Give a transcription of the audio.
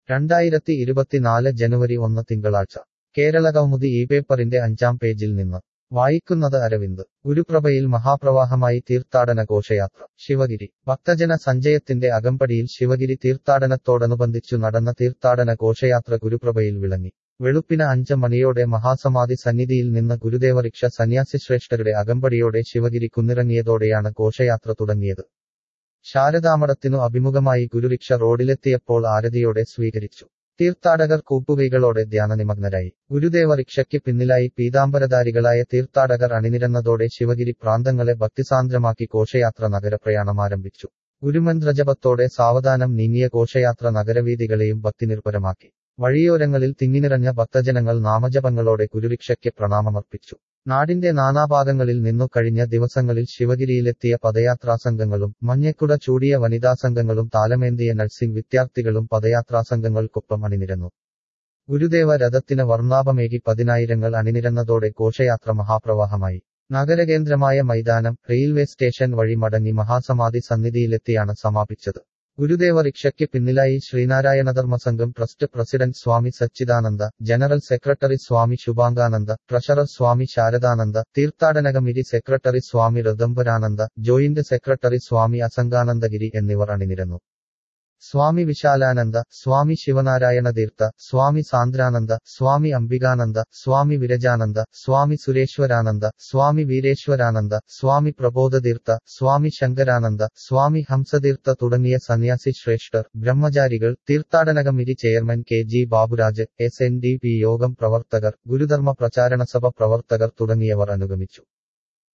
രണ്ടായിരത്തി ഇരുപത്തിനാല് ജനുവരി ഒന്ന് തിങ്കളാഴ്ച കേരളകൗമുദി ഈ പേപ്പറിന്റെ അഞ്ചാം പേജിൽ നിന്ന് വായിക്കുന്നത് അരവിന്ദ് ഗുരുപ്രഭയിൽ മഹാപ്രവാഹമായി തീർത്ഥാടന ഘോഷയാത്ര ശിവഗിരി ഭക്തജന സഞ്ചയത്തിന്റെ അകമ്പടിയിൽ ശിവഗിരി തീർത്ഥാടനത്തോടനുബന്ധിച്ചു നടന്ന തീർത്ഥാടന ഘോഷയാത്ര ഗുരുപ്രഭയിൽ വിളങ്ങി വെളുപ്പിന് അഞ്ച് മണിയോടെ മഹാസമാധി സന്നിധിയിൽ നിന്ന് ഗുരുദേവറിക്ഷ സന്യാസിശ്രേഷ്ഠരുടെ അകമ്പടിയോടെ ശിവഗിരി കുന്നിറങ്ങിയതോടെയാണ് ഘോഷയാത്ര തുടങ്ങിയത് ശാരദാമഠത്തിനു അഭിമുഖമായി ഗുരുറിക്ഷ റോഡിലെത്തിയപ്പോൾ ആരതിയോടെ സ്വീകരിച്ചു തീർത്ഥാടകർ കൂപ്പുകൈകളോടെ ധ്യാനനിമഗ്നരായി ഗുരുദേവ റിക്ഷയ്ക്ക് പിന്നിലായി പീതാംബരധാരികളായ തീർത്ഥാടകർ അണിനിരന്നതോടെ ശിവഗിരി പ്രാന്തങ്ങളെ ഭക്തിസാന്ദ്രമാക്കി ഘോഷയാത്ര നഗരപ്രയാണം ആരംഭിച്ചു ഗുരുമന്ത്രജപത്തോടെ സാവധാനം നീങ്ങിയ ഘോഷയാത്ര നഗരവീഥികളെയും ഭക്തിനിർഭരമാക്കി വഴിയോരങ്ങളിൽ തിങ്ങിനിറഞ്ഞ ഭക്തജനങ്ങൾ നാമജപങ്ങളോടെ ഗുരുരിക്ഷയ്ക്ക് പ്രണാമമർപ്പിച്ചു നാടിന്റെ നാനാഭാഗങ്ങളിൽ നിന്നു കഴിഞ്ഞ ദിവസങ്ങളിൽ ശിവഗിരിയിലെത്തിയ പദയാത്രാസംഘങ്ങളും മഞ്ഞക്കുട ചൂടിയ വനിതാസംഘങ്ങളും താലമേന്തിയ നഴ്സിംഗ് വിദ്യാർത്ഥികളും പദയാത്രാസംഘങ്ങൾക്കൊപ്പം അണിനിരന്നു ഗുരുദേവ രഥത്തിന് വർണ്ണാഭമേകി പതിനായിരങ്ങൾ അണിനിരന്നതോടെ ഘോഷയാത്ര മഹാപ്രവാഹമായി നഗരകേന്ദ്രമായ മൈതാനം റെയിൽവേ സ്റ്റേഷൻ വഴി മടങ്ങി മഹാസമാധി സന്നിധിയിലെത്തിയാണ് സമാപിച്ചത് ഗുരുദേവ റിക്ഷയ്ക്ക് പിന്നിലായി Sreenarayana Dharma Sangham trust president Swami Sachidananda general secretary Swami Subhangananda treasurer Swami Saradananda തീർത്ഥാടന committee secretary Swami Rithambharananda joint secretary Swami Asanganandagiri എന്നിവർ അണിനിരന്നു സ്വാമി വിശാലാനന്ദ സ്വാമി ശിവനാരായണ തീർത്ഥ സ്വാമി സാന്ദ്രാനന്ദ സ്വാമി അംബികാനന്ദ സ്വാമി വിരജാനന്ദ സ്വാമി സുരേശ്വരാനന്ദ സ്വാമി വീരേശ്വരാനന്ദ സ്വാമി പ്രബോധതീർത്ഥ സ്വാമി ശങ്കരാനന്ദ സ്വാമി ഹംസതീർത്ഥ തുടങ്ങിയ സന്യാസി ശ്രേഷ്ഠർ ബ്രഹ്മചാരികൾ തീർത്ഥാടന committee chairman K G Baburaj S N D P Yogam പ്രവർത്തകർ ഗുരുധർമ്മ പ്രചാരണ സഭ പ്രവർത്തകർ തുടങ്ങിയവർ അനുഗമിച്ചു